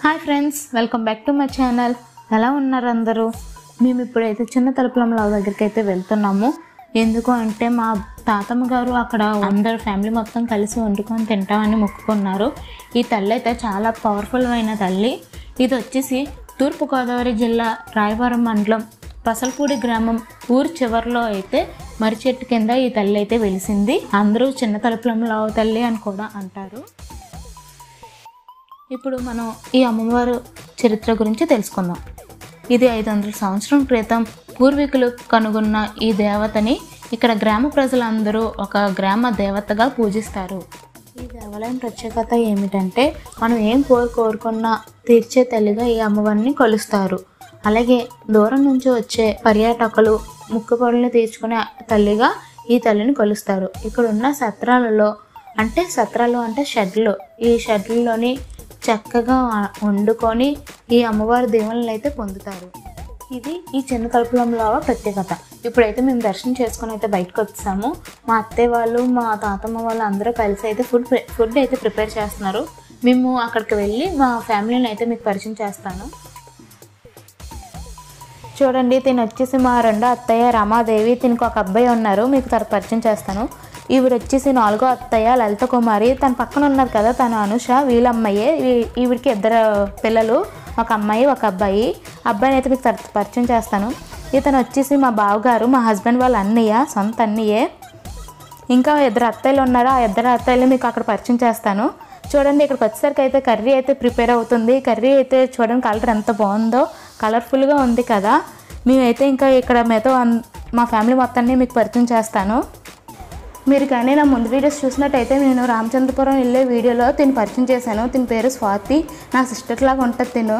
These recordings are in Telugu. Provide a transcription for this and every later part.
Hi friends welcome back to my channel ఎలా ఉన్నారు అందరూ మేము ఇప్పుడైతే చిన్న తలుపులం లావు దగ్గరికి అయితే వెళ్తున్నాము ఎందుకు అంటే మా తాతమ్మ గారు అక్కడ అందరు ఫ్యామిలీ మొత్తం కలిసి వండుకొని తింటామని మొక్కుకున్నారు ఈ తల్లి అయితే చాలా పవర్ఫుల్ అయిన తల్లి ఇది వచ్చేసి తూర్పుగోదావరి జిల్లా రాయవరం మండలం పసలపూడి గ్రామం ఊరు చివరిలో అయితే మర్రి చెట్టు కింద ఈ తల్లి అయితే వెలిసింది అందరూ చిన్న తలుపులం లావు తల్లి అని కూడా అంటారు ఇప్పుడు మనం ఈ అమ్మవారు చరిత్ర గురించి తెలుసుకుందాం ఇది ఐదు వందల సంవత్సరం క్రితం పూర్వీకులు కనుగొన్న ఈ దేవతని ఇక్కడ గ్రామ ప్రజలందరూ ఒక గ్రామ దేవతగా పూజిస్తారు ఈ దేవాలయం ప్రత్యేకత ఏమిటంటే మనం ఏం కోరు కోరుకున్నా తీర్చే తల్లిగా ఈ అమ్మవారిని కొలుస్తారు అలాగే దూరం నుంచి వచ్చే పర్యాటకులు ముక్కుపొడల్ని తీర్చుకునే తల్లిగా ఈ తల్లిని కొలుస్తారు ఇక్కడ ఉన్న సత్రాలలో అంటే సత్రాలు అంటే షెడ్లు ఈ షెడ్లలోని చక్కగా వండుకొని ఈ అమ్మవారి దేవుళ్ళని అయితే పొందుతారు ఇది ఈ చిన్న కల్పలంలో ప్రత్యేకత ఇప్పుడైతే మేము దర్శనం చేసుకొని అయితే బయటకు వచ్చాము మా అత్తయ్య వాళ్ళు మా తాతమ్మ వాళ్ళు అందరూ కలిసి అయితే ఫుడ్ ప్రి- ఫుడ్ అయితే ప్రిపేర్ చేస్తున్నారు మేము అక్కడికి వెళ్ళి మా ఫ్యామిలీని అయితే మీకు పరిచయం చేస్తాను చూడండి తిని వచ్చేసి మా రెండో అత్తయ్య రమాదేవి తినకు ఒక అబ్బాయి ఉన్నారు మీకు తర్వాత పరిచయం చేస్తాను ఈవిడ వచ్చేసి నాలుగో అత్తయ్య లలిత కుమారి తన పక్కన ఉన్నారు కదా తన అనుష వీళ్ళ అమ్మాయే ఈ- ఈవిడికి ఇద్దరు పిల్లలు ఒక అమ్మాయి ఒక అబ్బాయి అబ్బాయిని అయితే మీకు తర్వాత పరిచయం చేస్తాను ఇతను వచ్చేసి మా బావగారు మా హస్బెండ్ వాళ్ళ అన్నయ్య సొంత అన్నయ్యే ఇంకా ఇద్దరు అత్తయ్యలు ఉన్నారు ఆ ఇద్దరు అత్తయ్యలు మీకు అక్కడ పరిచయం చేస్తాను చూడండి ఇక్కడికి వచ్చేసరికి అయితే కర్రీ అయితే ప్రిపేర్ అవుతుంది కర్రీ అయితే చూడండి కలర్ ఎంత బాగుందో కలర్ఫుల్గా ఉంది కదా మేమైతే ఇంకా ఇక్కడ మీతో అన్- మా ఫ్యామిలీ మొత్తాన్ని మీకు పరిచయం చేస్తాను మీరు కానీ నా ముందు వీడియోస్ చూసినట్టయితే నేను రామచంద్రపురం వెళ్ళే వీడియోలో తిని పరిచయం చేశాను తిని పేరు స్వాతి నా సిస్టర్ లాగా ఉంటుంది తిను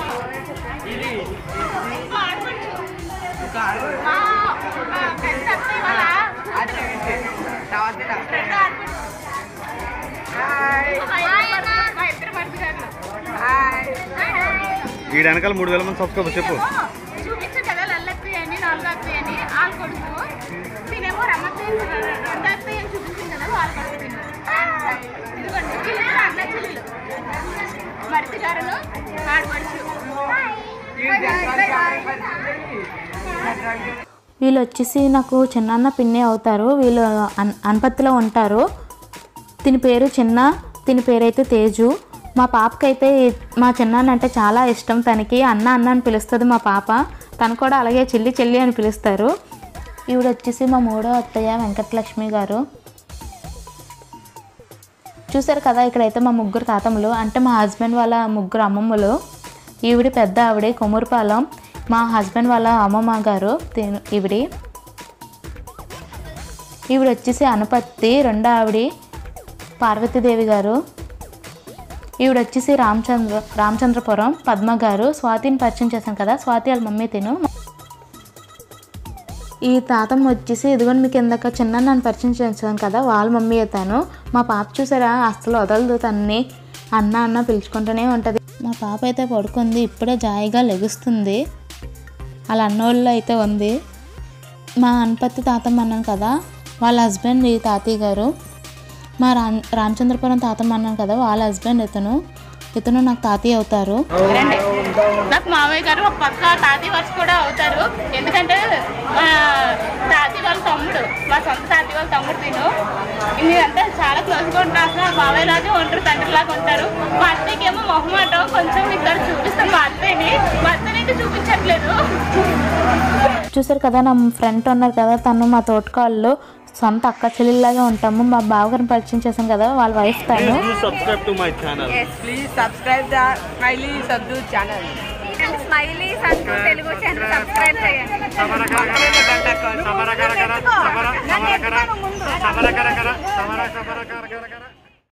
వీడి వెనకాల మూడు వేల మంది సబ్స్క్రైబర్ చెప్పు చూపించు కదా లల్లత్తి అని నాలుగు అత్తి అని వాళ్ళ కొడుకు తినేమో రమ్మత్తి రెండు అత్తి అని చూపించింది కదా వాళ్ళ కొడుకు తిను ఇదిగోండి వీళ్ళిద్దరు అన్న చెల్లెలు మరిది గారును ఆడపడుచు వీళ్ళు వచ్చేసి నాకు చిన్నాన్న పిన్ని అవుతారు వీళ్ళు అన్ అనపత్తిలో ఉంటారు తిని పేరు చిన్న తిని పేరైతే తేజు మా పాపకైతే మా చిన్నాన్న అంటే చాలా ఇష్టం తనకి అన్న అన్న అని పిలుస్తుంది మా పాప తను కూడా అలాగే చెల్లి చెల్లి అని పిలుస్తారు ఈవిడ వచ్చేసి మా మూడో అత్తయ్య వెంకటలక్ష్మి గారు చూసారు కదా ఇక్కడైతే మా ముగ్గురు తాతమ్మలు అంటే మా హస్బెండ్ వాళ్ళ ముగ్గురు అమ్మమ్మలు ఈవిడ పెద్ద ఆవిడ కొమురుపాలెం మా హస్బెండ్ వాళ్ళ అమ్మమ్మ గారు తిను ఈవిడి ఈవిడ వచ్చేసి అనపత్తి రెండో ఆవిడ పార్వతీదేవి గారు ఈవిడ వచ్చేసి రామచంద్ర రామచంద్రపురం పద్మ గారు స్వాతిని పరిచయం చేశాను కదా స్వాతి వాళ్ళ మమ్మీ తిను ఈ తాతమ్మ వచ్చేసి ఇదిగోండి మీకు ఇందాక చిన్న నన్ను పరిచయం చేశాను కదా వాళ్ళ మమ్మీ తను మా పాప చూసారా అసలు వదలదు తన్ని అన్న అన్న పిలుచుకుంటూనే ఉంటుంది మా పాప అయితే పడుకుంది ఇప్పుడే జాయిగా లెగుస్తుంది వాళ్ళ అన్నోళ్ళు అయితే ఉంది మా అనపత్తి తాతమ్మ అన్నాను కదా వాళ్ళ హస్బెండ్ ఈ తాతయ్య గారు మా రామ్ రామచంద్రపురం తాతమ్మ అన్నాను కదా వాళ్ళ హస్బెండ్ ఇతను ఇతను నాకు తాతయ్య అవుతారు రండి నాకు మామయ్య గారు ఒక పక్క తాతయ్య వరుస కూడా అవుతారు ఎందుకంటే మా తాతయ్య వాళ్ళ తమ్ముడు మా సొంత తాతయ్య వాళ్ళ తమ్ముడు తిను అంటే చాలా క్లోజ్గా ఉంటారు అసలు మా మామయ్య లాగే ఉంటారు తండ్రి లాగా ఉంటారు మా అత్తయ్యకి ఏమో మొహమాటం కొంచెం ఇక్కడ చూపిస్తాను మా అత్తయ్యని మా అత్తయ్యని అయితే చూపించట్లేదు చూసారు కదా నా ఫ్రెండ్ ఉన్నారు కదా తను మా తోటకాళ్ళు సొంత అక్క చెల్లెల్లాగా ఉంటాము మా బావగారిని పరిచయం చేశాను కదా వాళ్ళ వైఫ్ తను subscribe to my channel Yes, please subscribe the Smiley Sadhu channel. Smiley Santhu Telugu channel subscribe చేయండి పక్కనే గంట కొట్టు. సమర కర కర సమర సమర కర సమర కర కర సమర సమర కర కర కర